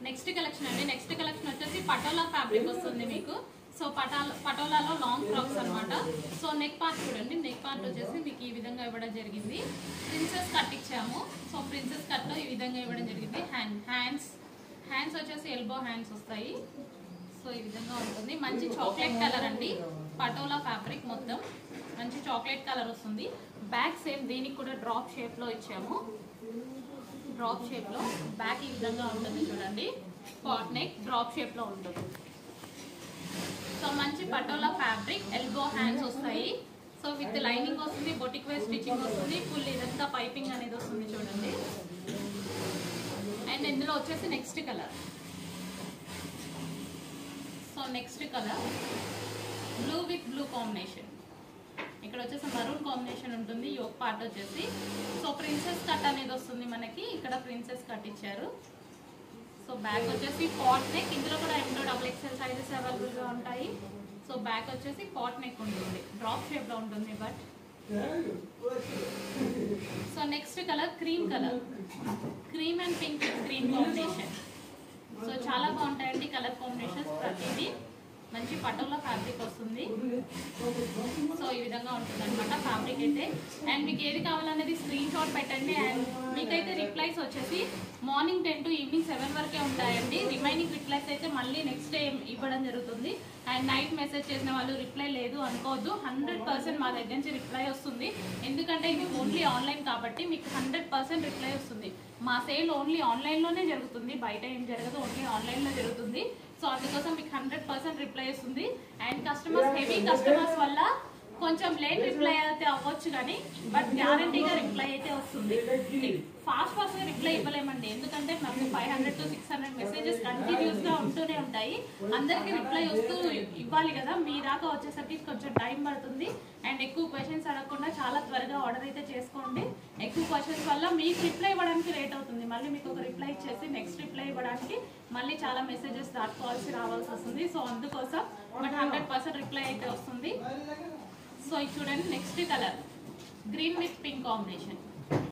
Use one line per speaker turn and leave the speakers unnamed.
next collection అండి next collection వచ్చేసి patola fabric వస్తుంది మీకు సో పటాల పటోలాలో లాంగ్ ఫ్రాక్స్ అన్నమాట సో నెక్ పార్ట్ చూడండి నెక్ పార్ట్ వచ్చేసి మీకు ఈ విధంగా ఇవ్వడం జరిగింది ప్రిన్సెస్ కట్ ఇచ్చాము సో ప్రిన్సెస్ కట్లో ఈ విధంగా ఇవ్వడం జరిగింది హ్యాండ్ హ్యాండ్స్ హ్యాండ్స్ వచ్చేసి ఎల్బో హ్యాండ్స్ వస్తాయి సో ఈ విధంగా ఉంటుంది మంచి చాక్లెట్ కలర్ అండి పటోలా ఫ్యాబ్రిక్ మొత్తం మంచి చాక్లెట్ కలర్ వస్తుంది బ్యాక్ సేమ్ దీనికి కూడా డ్రాప్ షేప్లో ఇచ్చాము డ్రాప్ షేప్లో బ్యాక్ ఈ విధంగా ఉంటుంది చూడండి పాట్ నెక్ డ్రాప్ షేప్లో ఉంటుంది సో మంచి పటోలా ఫ్యాబ్రిక్ ఎల్బో హ్యాండ్స్ వస్తాయి సో విత్ లైనింగ్ వస్తుంది బొటిక్ వేర్ స్టిచ్చింగ్ వస్తుంది ఫుల్ ఇదంతా పైపింగ్ అనేది వస్తుంది చూడండి అండ్ ఇందులో వచ్చేసి next colour so next colour blue with blue combination ఇక్కడ వచ్చేసి మరూన్ కాంబినేషన్ ఉంటుంది యోక్ పార్ట్ వచ్చేసి సో ప్రిన్సెస్ కట్ అనేది వస్తుంది మనకి ఇక్కడ ప్రిన్సెస్ కట్ ఇచ్చారు సో బ్యాక్ వచ్చేసి పాట్ నెక్ ఇందులో కూడా ఎండో డబుల్ ఎక్స్ఎల్ సైజెస్ అవైలబుల్గా ఉంటాయి సో బ్యాక్ వచ్చేసి పాట్ నెక్ ఉంటుంది డ్రాప్ షేప్లో ఉంటుంది but so next colour cream colour cream and pink green combination so చాలా బాగుంటాయండి కలర్ కాంబినేషన్స్ ప్రతిదీ మంచి పటోలా ఫ్యాబ్రిక్ వస్తుంది సో ఈ విధంగా ఉంటుంది అనమాట ఫ్యాబ్రిక్ అయితే అండ్ మీకు ఏది కావాలనేది స్క్రీన్ షాట్ పెట్టండి అండ్ మీకైతే రిప్లైస్ వచ్చేసి morning ten to evening seven వరకే ఉంటాయండి రిమైనింగ్ రిప్లైస్ అయితే మళ్ళీ నెక్స్ట్ డే ఇవ్వడం జరుగుతుంది అండ్ నైట్ మెసేజ్ చేసిన వాళ్ళు రిప్లై లేదు అనుకోవద్దు హండ్రెడ్ పర్సెంట్ మా దగ్గర నుంచి రిప్లై వస్తుంది ఎందుకంటే ఇది ఓన్లీ ఆన్లైన్ కాబట్టి మీకు హండ్రెడ్ పర్సెంట్ రిప్లై వస్తుంది మా సేల్ ఓన్లీ ఆన్లైన్లోనే జరుగుతుంది బయట ఏం జరగదు ఓన్లీ ఆన్లైన్లో జరుగుతుంది సో అందుకోసం మీకు హండ్రెడ్ పర్సెంట్ రిప్లై వస్తుంది అండ్ కస్టమర్స్ హెవీ కస్టమర్స్ వల్ల కొంచెం లేట్ రిప్లై అయితే అవ్వచ్చు కానీ బట్ గ్యారంటీగా రిప్లై అయితే వస్తుంది ఫాస్ట్ ఫాస్ట్ గా రిప్లై ఇవ్వలేమండి ఎందుకంటే మనకు five hundred to six hundred messages continuous గా ఉంటూనే ఉంటాయి అందరికి రిప్లై వస్తూ ఇవ్వాలి కదా మీ దాకా వచ్చేసరికి కొంచెం టైం పడుతుంది అండ్ ఎక్కువ క్వశ్చన్స్ అడగకుండా చాలా త్వరగా ఆర్డర్ అయితే చేసుకోండి ఎక్కువ క్వశ్చన్స్ వల్ల మీకు రిప్లై ఇవ్వడానికి లేట్ అవుతుంది మళ్ళీ మీకు ఒక రిప్లై ఇచ్చేసి నెక్స్ట్ రిప్లై ఇవ్వడానికి మళ్ళీ చాలా మెసేజెస్ దాటుకోవాల్సి రావాల్సి వస్తుంది సో అందుకోసం బట్ హండ్రెడ్ పర్సెంట్ రిప్లై అయితే వస్తుంది సో ఇది చూడండి next colour green with pink combination